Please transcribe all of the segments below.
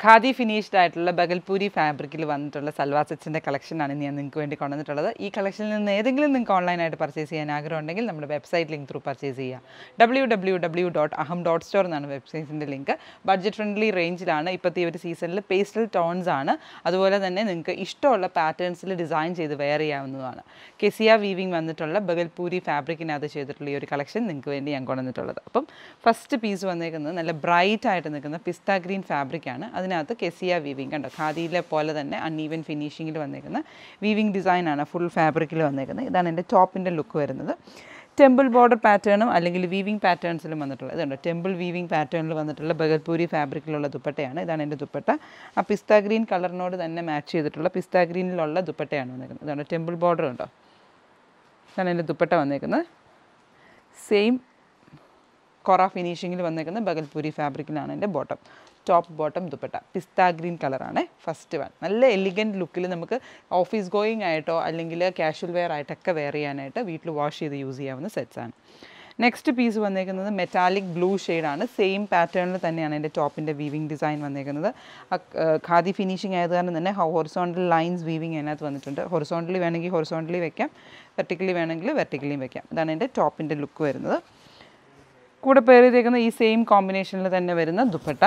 khadi finished ആയിട്ടുള്ള ബഗൽപൂരി ഫാബ്രിക്കിൽ വന്നിട്ടുള്ള സൽവാർ സെറ്റ്സിൻ്റെ കളക്ഷനാണ് ഇന്ന് ഞാൻ നിങ്ങൾക്ക് വേണ്ടി കൊണ്ടുവന്നിട്ടുള്ളത് ഈ കളക്ഷനിൽ നിന്ന് ഏതെങ്കിലും നിങ്ങൾക്ക് ഓൺലൈനായിട്ട് പർച്ചേസ് ചെയ്യാൻ ആഗ്രഹം ഉണ്ടെങ്കിൽ നമ്മുടെ വെബ്സൈറ്റ് ലിങ്ക് ത്രൂ പർച്ചേസ് ചെയ്യുക W W W dot Aham dot store എന്നാണ് വെബ്സൈറ്റിൻ്റെ ലിങ്ക് ബഡ്ജറ്റ് ഫ്രണ്ട്ലി റേഞ്ചിലാണ് ഇപ്പോഴത്തെ ഈ ഒരു സീസണിൽ പേസ്റ്റൽ ടോൺസ് ആണ് അതുപോലെ തന്നെ നിങ്ങൾക്ക് ഇഷ്ടമുള്ള പാറ്റേൺസിൽ ഡിസൈൻ ചെയ്ത് വെയർ ചെയ്യാവുന്നതാണ് കെസിയ വീവിങ് വന്നിട്ടുള്ള ബഗൽപൂരി ഫാബ്രിക്കിനകത്ത് ചെയ്തിട്ടുള്ള ഈ ഒരു കളക്ഷൻ നിങ്ങൾക്ക് വേണ്ടി ഞാൻ കൊണ്ടുവന്നിട്ടുള്ളത് അപ്പം ഫസ്റ്റ് പീസ് വന്നേക്കുന്നത് നല്ല ബ്രൈറ്റ് ആയിട്ട് നിൽക്കുന്ന പിസ്ത ഗ്രീൻ ഫാബ്രിക്കാണ് അതിനകത്ത് കെസിയ വീവിങ് കണ്ടോ ഖാദിയിലെ പോലെ തന്നെ അൺഈവൻ ഫിനിഷിങ്ങിൽ വന്നേക്കുന്ന വീവിങ് ഡിസൈനാണ് ഫുൾ ഫാബ്രിക്കിൽ വന്നേക്കുന്നത് ഇതാണ് എൻ്റെ ടോപ്പിൻ്റെ ലുക്ക് വരുന്നത് ടെമ്പിൾ ബോർഡർ പാറ്റേണും അല്ലെങ്കിൽ വീവിങ് പാറ്റേൺസിലും വന്നിട്ടുള്ളത് ഇതുണ്ട് ടെമ്പിൾ വീവിങ് പാറ്റേണിൽ വന്നിട്ടുള്ള ബഗൽപൂരി ഫാബ്രിക്കിലുള്ള ദുപ്പട്ടയാണ് ഇതാണ് എൻ്റെ ദുപ്പട്ട ആ പിസ്ത ഗ്രീൻ കളറിനോട് തന്നെ മാച്ച് ചെയ്തിട്ടുള്ള പിസ്ത ഗ്രീനിലുള്ള ദുപ്പട്ടയാണ് വന്നേക്കുന്നത് ഇതാണ് ടെമ്പിൾ ബോർഡർ ഉണ്ടോ ഇതാണ് എൻ്റെ ദുപ്പട്ട വന്നേക്കുന്നത് സെയിം കൊറ ഫിനിഷിങ്ങിൽ വന്നേക്കുന്ന ബഗൽപൂരി ഫാബ്രിക്കിലാണ് എൻ്റെ bottom top bottom dupatta pista green കളറാണ് ഫസ്റ്റ് വൺ നല്ല എലിഗൻറ്റ് ലുക്കിൽ നമുക്ക് ഓഫീസ് ഗോയിങ് ആയിട്ടോ അല്ലെങ്കിൽ കാഷ്വൽ വെയർ ആയിട്ടൊക്കെ വെയർ ചെയ്യാനായിട്ട് വീട്ടിൽ വാഷ് ചെയ്ത് യൂസ് ചെയ്യാവുന്ന സെറ്റ്സാണ് നെക്സ്റ്റ് പീസ് വന്നേക്കുന്നത് മെറ്റാലിക് ബ്ലൂ ഷെയ്ഡാണ് സെയിം പാറ്റേണിൽ തന്നെയാണ് എൻ്റെ ടോപ്പിൻ്റെ വീവിങ് ഡിസൈൻ വന്നേക്കുന്നത് ഖാദി ഫിനിഷിംഗ് ആയത് കാരണം തന്നെ ഹൊറിസോണ്ടൽ ലൈൻസ് വീവിങ് അതിനകത്ത് വന്നിട്ടുണ്ട് ഹൊറിസോണ്ടലി വേണമെങ്കിൽ ഹൊറിസോണ്ടലി വെക്കാം വെർട്ടിക്കലി വേണമെങ്കിൽ വെർട്ടിക്കലിയും വെക്കാം ഇതാണ് എൻ്റെ ടോപ്പിൻ്റെ ലുക്ക് വരുന്നത് കൂടെ പേര് ചെയ്തേക്കുന്ന ഈ സെയിം കോമ്പിനേഷനിൽ തന്നെ വരുന്ന ദുപ്പട്ട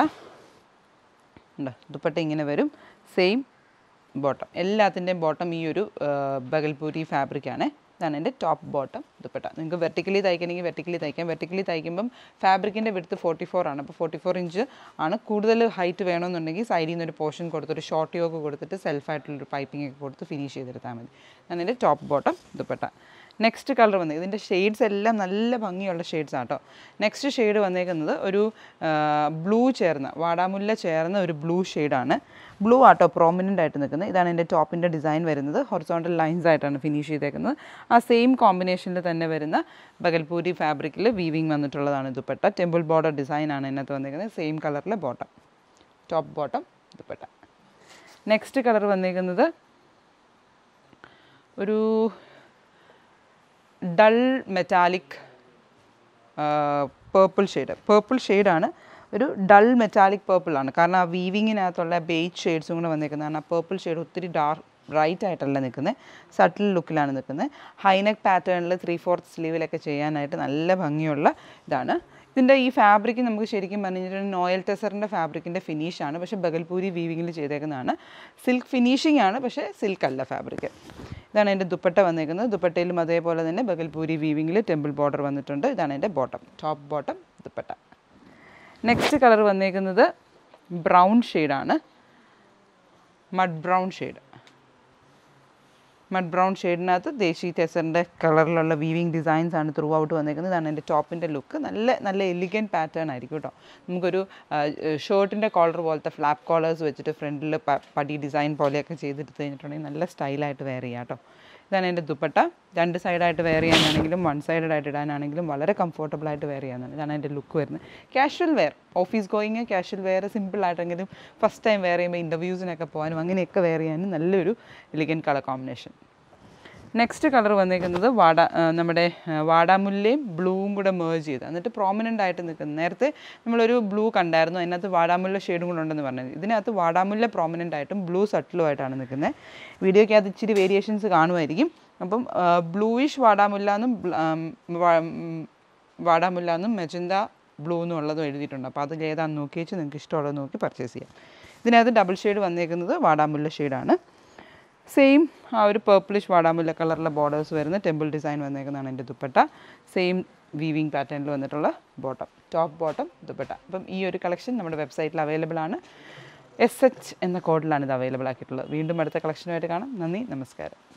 ഉണ്ട് ദുപ്പട്ട ഇങ്ങനെ വരും സെയിം ബോട്ടം എല്ലാത്തിൻ്റെയും ബോട്ടം ഈ ഒരു ബഗൽപൂരി ഫാബ്രിക്കാണ് ഇതാണ് എൻ്റെ ടോപ്പ് ബോട്ടം ദുപ്പട്ട നിങ്ങൾക്ക് വെർട്ടിക്കലി തയ്ക്കണമെങ്കിൽ വെർട്ടിക്കലി തയ്ക്കാം വെർട്ടിക്കലി തയ്ക്കുമ്പം ഫാബ്രിക്കിൻ്റെ വിടുത്ത് ഫോർട്ടി ഫോർ ആണ് അപ്പോൾ ഫോർട്ടി ഫോർ ഇഞ്ച് ആണ് കൂടുതൽ ഹൈറ്റ് വേണമെന്നുണ്ടെങ്കിൽ സൈഡിൽ നിന്ന് ഒരു പോർഷൻ കൊടുത്തൊരു ഷോർട്ട് യോഗ കൊടുത്തിട്ട് സെൽഫായിട്ടുള്ളൊരു പൈപ്പിംഗ് ഒക്കെ കൊടുത്ത് ഫിനിഷ് ചെയ്തെടുത്താൽ മതി ഇതാണ് എൻ്റെ top bottom dupatta next colour വന്നത് ഇതിൻ്റെ ഷെയ്ഡ്സ് എല്ലാം നല്ല ഭംഗിയുള്ള ഷെയ്ഡ്സ് ആട്ടോ നെക്സ്റ്റ് ഷെയ്ഡ് വന്നേക്കുന്നത് ഒരു ബ്ലൂ ചേർന്ന വാടാമുല്ല ചേർന്ന ഒരു ബ്ലൂ ഷെയ്ഡാണ് ബ്ലൂ ആട്ടോ പ്രോമിനൻ്റ് ആയിട്ട് നിൽക്കുന്നത് ഇതാണ് എൻ്റെ ടോപ്പിൻ്റെ ഡിസൈൻ വരുന്നത് ഹൊറിസോണ്ടൽ ലൈൻസ് ആയിട്ടാണ് ഫിനിഷ് ചെയ്തേക്കുന്നത് ആ സെയിം കോമ്പിനേഷനിൽ തന്നെ വരുന്ന ബഗൽപൂരി ഫാബ്രിക്കിൽ വീവിങ് വന്നിട്ടുള്ളതാണ് ദുപ്പട്ട ടെമ്പിൾ ബോർഡർ ഡിസൈൻ ആണ് ഇതിനകത്ത് വന്നിരിക്കുന്നത് സെയിം കളറിലെ bottom top bottom dupatta next colour വന്നിരിക്കുന്നത് ഒരു dull metallic purple shade purple ഷെയ്ഡാണ് ഒരു ഡൾ മെറ്റാലിക് പേർപ്പിളാണ് കാരണം ആ വീവിങ്ങിനകത്തുള്ള ബേജ് ഷെയ്ഡ്സും കൂടെ വന്നേക്കുന്നതാണ് ആ പേർപ്പിൾ ഷെയ്ഡ് ഒത്തിരി ഡാർക്ക് ബ്രൈറ്റ് ആയിട്ടല്ല നിൽക്കുന്നത് സട്ടിൽ ലുക്കിലാണ് നിൽക്കുന്നത് ഹൈനെക്ക് പാറ്റേണിൽ ത്രീ ഫോർത്ത് സ്ലീവിലൊക്കെ ചെയ്യാനായിട്ട് നല്ല ഭംഗിയുള്ള ഇതാണ് ഇതിൻ്റെ ഈ ഫാബ്രിക് നമുക്ക് ശരിക്കും പറഞ്ഞു കഴിഞ്ഞിട്ടുണ്ടെങ്കിൽ നോയൽ ടെസറിൻ്റെ ഫാബ്രിക്കിൻ്റെ ഫിനിഷാണ് പക്ഷേ ബഗൽപൂരി വീവിങ്ങിൽ ചെയ്തേക്കുന്നതാണ് സിൽക്ക് ഫിനിഷിംഗ് ആണ് പക്ഷേ സിൽക്ക് അല്ല ഫാബ്രിക് ഇതാണ് എൻ്റെ ദുപ്പട്ട വന്നേക്കുന്നത് ദുപ്പട്ടയിലും അതേപോലെ തന്നെ ബഗൽപൂരി വീവിങ്ങിൽ ടെമ്പിൾ ബോർഡർ വന്നിട്ടുണ്ട് ഇതാണ് എൻ്റെ bottom top bottom dupatta next colour വന്നേക്കുന്നത് ബ്രൗൺ ഷെയ്ഡാണ് mud brown shade mud brown ഷെയ്ഡിനകത്ത് ദേശി ടെസറിൻ്റെ കളറിലുള്ള വീവിങ് ഡിസൈൻസ് ആണ് ത്രൂ ഔട്ട് വന്നേക്കുന്നത് ഇതാണ് എൻ്റെ ടോപ്പിൻ്റെ ലുക്ക് നല്ല നല്ല എലിഗൻറ്റ് പാറ്റേൺ ആയിരിക്കും കേട്ടോ നമുക്കൊരു ഷർട്ടിൻ്റെ കോളർ പോലത്തെ ഫ്ലാപ്പ് കോളേഴ്സ് വെച്ചിട്ട് ഫ്രണ്ടിൽ പടി ഡിസൈൻ പോലെയൊക്കെ ചെയ്തെടുത്ത് കഴിഞ്ഞിട്ടുണ്ടെങ്കിൽ നല്ല സ്റ്റൈലായിട്ട് വെയർ ചെയ്യാം കേട്ടോ ഇതാണ് എൻ്റെ ദുപ്പട്ട രണ്ട് സൈഡായിട്ട് വെയർ ചെയ്യാനാണെങ്കിലും വൺ സൈഡഡ് ആയിട്ട് ഇടാനാണെങ്കിലും വളരെ കംഫർട്ടബിൾ ആയിട്ട് വെയർ ചെയ്യാനാണ് ഇതാണ് എൻ്റെ ലുക്ക് വരുന്നത് casual wear office going casual wear simple ആയിട്ടെങ്കിലും ഫസ്റ്റ് ടൈം വെയർ ചെയ്യുമ്പോൾ ഇൻ്റർവ്യൂസിനൊക്കെ പോകാനും അങ്ങനെയൊക്കെ വെയർ ചെയ്യാനും നല്ലൊരു elegant colour combination next colour വന്നേക്കുന്നത് വാട നമ്മുടെ വാടാമുല്ലയും ബ്ലൂവും കൂടെ മേർജ് ചെയ്ത് എന്നിട്ട് പ്രോമിനൻ്റ് ആയിട്ട് നിൽക്കുന്നത് നേരത്തെ നമ്മളൊരു ബ്ലൂ കണ്ടായിരുന്നു അതിനകത്ത് വാടാമുല്ല ഷെയ്ഡും കൂടെ ഉണ്ടെന്ന് പറഞ്ഞത് ഇതിനകത്ത് വാടാമുല്ല പ്രോമിനൻ്റ് ആയിട്ടും ബ്ലൂ സട്ടിലും ആയിട്ടാണ് നിൽക്കുന്നത് വീഡിയോയ്ക്ക് അത് ഇച്ചിരി വേരിയേഷൻസ് കാണുമായിരിക്കും അപ്പം ബ്ലൂയിഷ് വാടാമുല്ല എന്നും വാടാമുല്ല എന്നും മെജന്ത ബ്ലൂ എന്നും ഉള്ളതും എഴുതിയിട്ടുണ്ട് അപ്പോൾ അതിൽ ഏതാണെന്ന് നോക്കി വെച്ച് നിങ്ങൾക്ക് ഇഷ്ടമുള്ളത് നോക്കി പർച്ചേസ് ചെയ്യാം ഇതിനകത്ത് ഡബിൾ ഷെയ്ഡ് വന്നേക്കുന്നത് വാടാമുല്ല ഷെയ്ഡാണ് സെയിം ആ ഒരു പേർപ്പിളിഷ് വാടാമുല്ല കളറിലെ ബോർഡേഴ്സ് വരുന്ന ടെമ്പിൾ ഡിസൈൻ വന്നേക്കുന്നതാണ് എൻ്റെ ദുപ്പട്ട സെയിം വീവിങ് പാറ്റേണിൽ വന്നിട്ടുള്ള ബോട്ടം ടോപ്പ് ബോട്ടം ദുപ്പട്ട അപ്പം ഈ ഒരു കളക്ഷൻ നമ്മുടെ വെബ്സൈറ്റിൽ അവൈലബിൾ ആണ് എസ് എച്ച് എന്ന കോഡിലാണ് ഇത് അവൈലബിൾ ആക്കിയിട്ടുള്ളത് വീണ്ടും അടുത്ത കളക്ഷനുമായിട്ട് കാണാം നന്ദി നമസ്കാരം